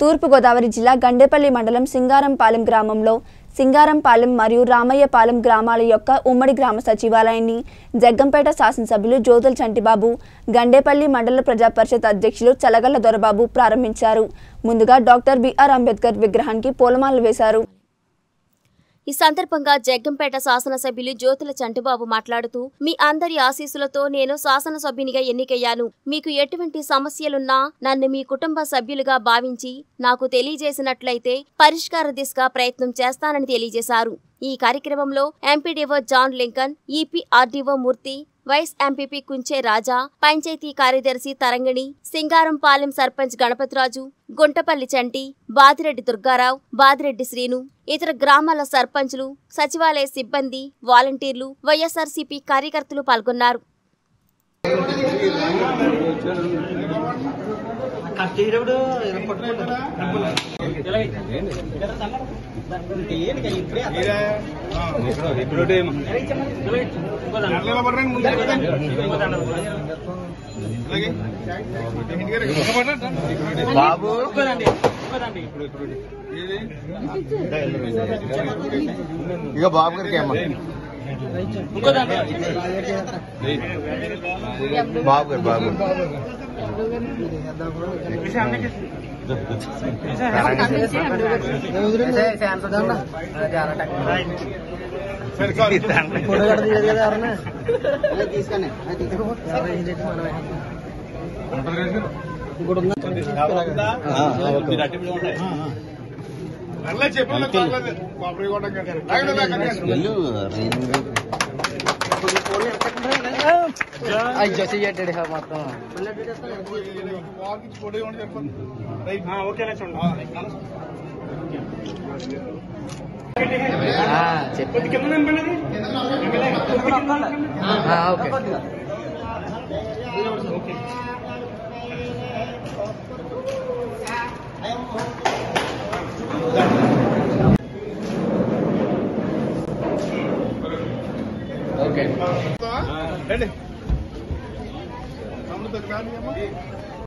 తూర్పుగోదావరి జిల్లా గండేపల్లి మండలం సింగారంపాలెం గ్రామంలో సింగారంపాలెం మరియు రామయ్యపాలెం గ్రామాల యొక్క ఉమ్మడి గ్రామ సచివాలయాన్ని జగ్గంపేట శాసనసభ్యులు జ్యోతుల చంటిబాబు గండేపల్లి మండల ప్రజా పరిషత్ అధ్యక్షులు చలగల్ల దొరబాబు ప్రారంభించారు ముందుగా డాక్టర్ బిఆర్ అంబేద్కర్ విగ్రహానికి పూలమాలలు వేశారు ఈ సందర్భంగా జగ్గంపేట శాసనసభ్యులు జ్యోతుల చంటిబాబు మాట్లాడుతూ మీ అందరి ఆశీస్సులతో నేను శాసనసభ్యునిగా ఎన్నికయ్యాను మీకు ఎటువంటి సమస్యలున్నా నన్ను మీ కుటుంబ సభ్యులుగా భావించి నాకు తెలియజేసినట్లయితే పరిష్కార దిశగా ప్రయత్నం చేస్తానని తెలియజేశారు ఈ కార్యక్రమంలో MPDO John Lincoln EP RDO Murthy vice MPP Kunche Raja panchayat కార్యదర్శి తరంగిణి సింగారంపాలెం సర్పంచ్ గణపతిరాజు గుంటపల్లి చంటి బాదిరెడ్డి దుర్గారావు బాదిరెడ్డి శ్రీను ఇతర గ్రామాల సర్పంచులు సచివాలయ సిబ్బంది వాలంటీర్లు వైఎస్ఆర్సీపీ కార్యకర్తలు పాల్గొన్నారు కష్టపడు పట్టుకుంటా బాబు ఇక బాబు గారికి అమ్మ బాబు గారు బాబు వెళ్ళు అయ్యో చెయ్యట్టాడు మొత్తం చెప్పి ఓకే ఓకే రండి